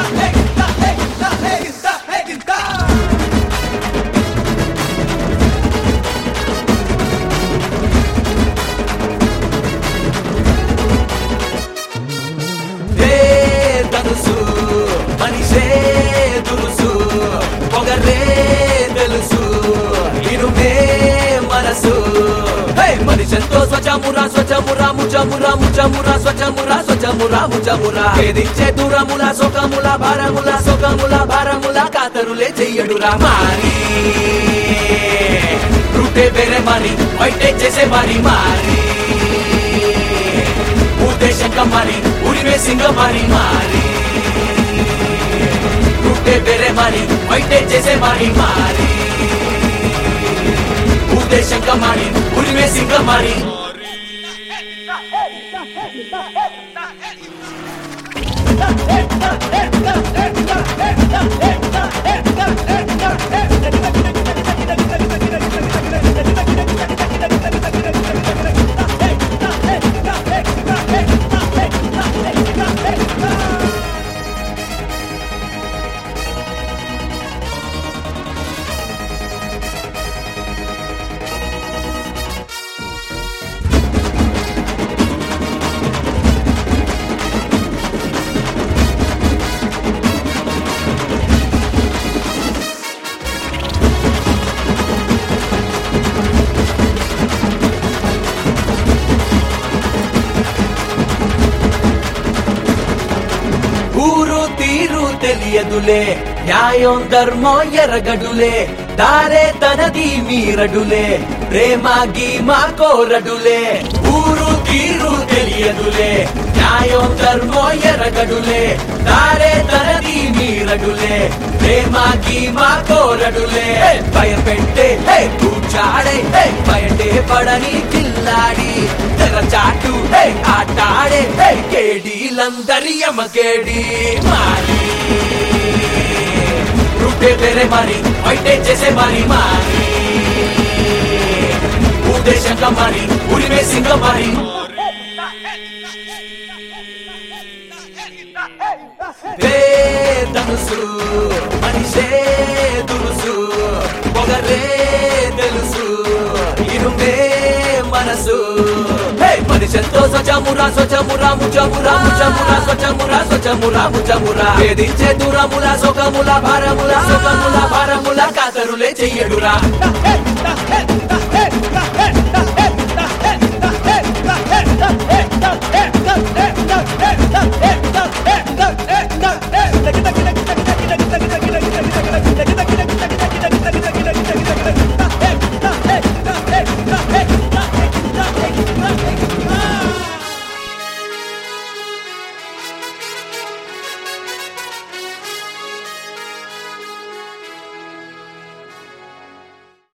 ఏ ధనుసు మనిషే దురుసు పొగరే తెలుసు ఇరుమే మనసు హే మనిషంతో స్వచమురా స్వచమురా ముచమురా ముచమురా స్వచమురా స్వచమురా ముచమురా వేధించే దూరముల సొకముల భారముల సొకముల భారముల కాతరులే చెయ్యడురా మారి రూటే వేరే మరి బయటే చేసే మరి మారి ఉద్దేశంగా మరి ఉరిమే సింగ మరి మారి రూటే వేరే మరి బయటే చేసే మరి మారి ఉద్దేశంగా మరి ఉరిమే సింగ మరి ఊరు తీరు తెలియదులే న్యాయం ధర్మం ఎరగడులే దారే తనది మీరడులే ప్రేమ గీమా కోరడులే ఊరు తీరు తెలియదులే న్యాయం ధర్మం ఎరగడులే దారే తనది మీరడులే ప్రేమ గీమా కోరడులే భయపెట్టే హే కూర్చాడే హే బయటే పడని కిల్లాడి తెరచాటు హే ఆటాడే హే కేడీలందరి యమకేడి మారి రూటే వేరే మరి బయటే చేసే మరి మారి ఉద్దేశంగా మరి ఉరిమే సింగ మరి ధనుసు మనిషే దురుసు పొగరే తెలుసు ఇరుమే మనసు హే మనిషంతో స్వచమురా స్వచమురా ముచమురా ముచమురా స్వచమురా స్వచమురా ముచమురా వేధించే దూరముల సొకముల భారముల సొకముల భారముల కాతరులే చెయ్యడురా